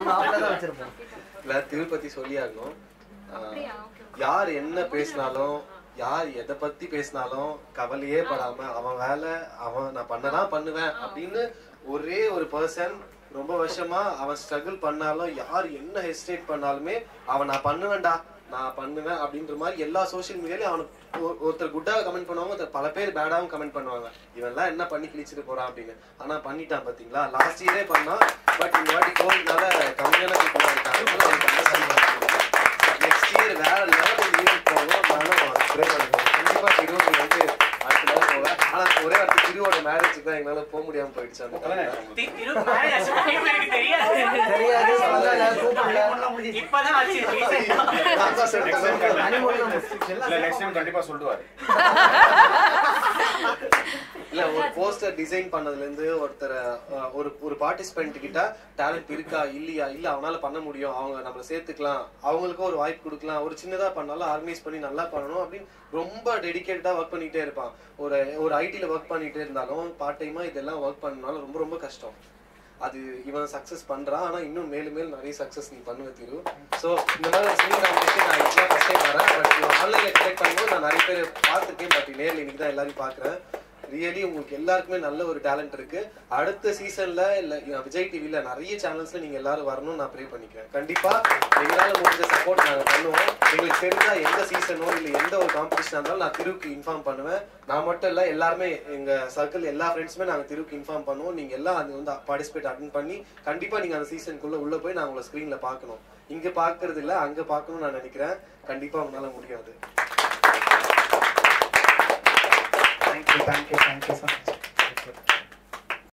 தான் வச்சிருப்போம் இல்ல திருப்பதி சொல்லி ஆகணும் ஆஹ், அப்படியா? Okay, okay. யார் என்ன பேசினாலும் யார் எதை பத்தி பேசினாலும் கவலையே படாம அவன் வேலை அவன் நான் பண்ணதான் பண்ணுவேன் அப்படின்னு ஒரே ஒரு பர்சன் ரொம்ப வருஷமா அவன் ஸ்ட்ரகிள் பண்ணாலும் யார் என்ன ஹெசிடேட் பண்ணாலுமே அவன் நான் பண்ணுவேன்டா நான் பண்ணுவேன் அப்படின்ற மாதிரி எல்லா சோஷியல் மீடியாலையும் அவனுக்கு ஒரு- ஒருத்தர் குட்டாக கமெண்ட் பண்ணுவாங்க ஒருத்தர் பல பேர் பேடாவும் கமெண்ட் பண்ணுவாங்க இவன்லாம் என்ன பண்ணி கிழிச்சிட்டு போறான் அப்படின்னு ஆனா பண்ணிட்டான் பாத்தீங்களா லாஸ்ட் இயரே பண்ணான் பட் இந்த வாட்டி கோவிட்னால கம்மியான people தான் இருக்காங்க நெக்ஸ்ட் இயர் வேற லெவல் இயர் போகும் நானும் ப்ரே பண்ணுவேன் கண்டிப்பா திரு நீ வந்து அடுத்த நாள் போவேன் ஆனா ஒரே அடுத்த திருவோட மேரேஜுக்கு தான் எங்களால போக முடியாம போயிடுச்சு அந்த time ல. தி- திரு marriage எனக்கு தெரியாது தெரியாது சொல்லல கூப்பிடல இப்பதான் வச்சு recent ஆ. நான் தான் சொல்லிட்டேன். honeymoon-ல இல்ல நெக்ஸ்ட் டைம் கண்டிப்பா சொல்லுவாரு இல்ல ஒரு போஸ்டர் டிசைன் பண்ணதுல இருந்து ஒருத்தர் ஒரு ஒரு பார்ட்டிசிபென்ட் கிட்ட டேலண்ட் இருக்கா இல்லையா இல்ல அவனால பண்ண முடியும் அவங்க நம்மள சேர்த்துக்கலாம் அவங்களுக்கும் ஒரு வாய்ப்பு கொடுக்கலாம் ஒரு சின்னதா பண்ணாலும் ஆர்கனைஸ் பண்ணி நல்லா பண்ணணும் அப்படின்னு ரொம்ப டெடிகேட்டடா ஒர்க் பண்ணிட்டே இருப்பான் ஒரு ஒரு ஐடில ஒர்க் பண்ணிட்டே இருந்தாலும் பார்ட் டைமா இதெல்லாம் ஒர்க் பண்ணனாலும் ரொம்ப ரொம்ப கஷ்டம் அது இவன் சக்சஸ் பண்றான் ஆனா இன்னும் மேலும் மேலும் நிறைய சக்சஸ் நீ பண்ணுவ திரு சோ இந்த மாதிரி ஒரு சிங்கிங் காம்படிஷன் நான் இப்பதான் ஃபர்ஸ்ட் டைம் வரேன் பட் ஆன்லைன்ல கனெக்ட் பண்ணும்போது நான் நிறைய பேர் பார்த்துருக்கேன் பட் நேர்ல இன்னைக்கு தான் எல்லாரையும் பாக்குறேன் ரியலி உங்களுக்கு எல்லாருக்குமே நல்ல ஒரு டேலண்ட் இருக்கு அடுத்த சீசன்ல இல்ல அஹ், விஜய் டிவில நிறைய சேனல்ஸ்ல நீங்க எல்லாரும் வரணும்னு நான் ப்ரே பண்ணிக்கிறேன் கண்டிப்பா எங்களால முடிஞ்ச சப்போர்ட் நாங்க பண்ணுவோம் எங்களுக்கு தெரிஞ்சா எந்த சீசனோ இல்ல எந்த ஒரு காம்படிஷன் இருந்தாலும் நான் திருவுக்கு இன்ஃபார்ம் பண்ணுவேன் நான் மட்டும் இல்ல எல்லாருமே எங்க சர்க்கிள் எல்லா ஃப்ரெண்ட்ஸுமே நாங்க திருவுக்கு இன்ஃபார்ம் பண்ணுவோம் நீங்க எல்லாம் அது வந்து பார்ட்டிசிபேட் அட்டன் பண்ணி கண்டிப்பா நீங்க அந்த சீசனுக்குள்ள உள்ள போய் நான் உங்களை ஸ்கிரீன்ல பார்க்கணும் இங்க பாக்குறது இல்ல அங்க பார்க்கணும்னு நான் நினைக்கிறேன் கண்டிப்பா உங்களால முடியாது thank you thank you thank you so much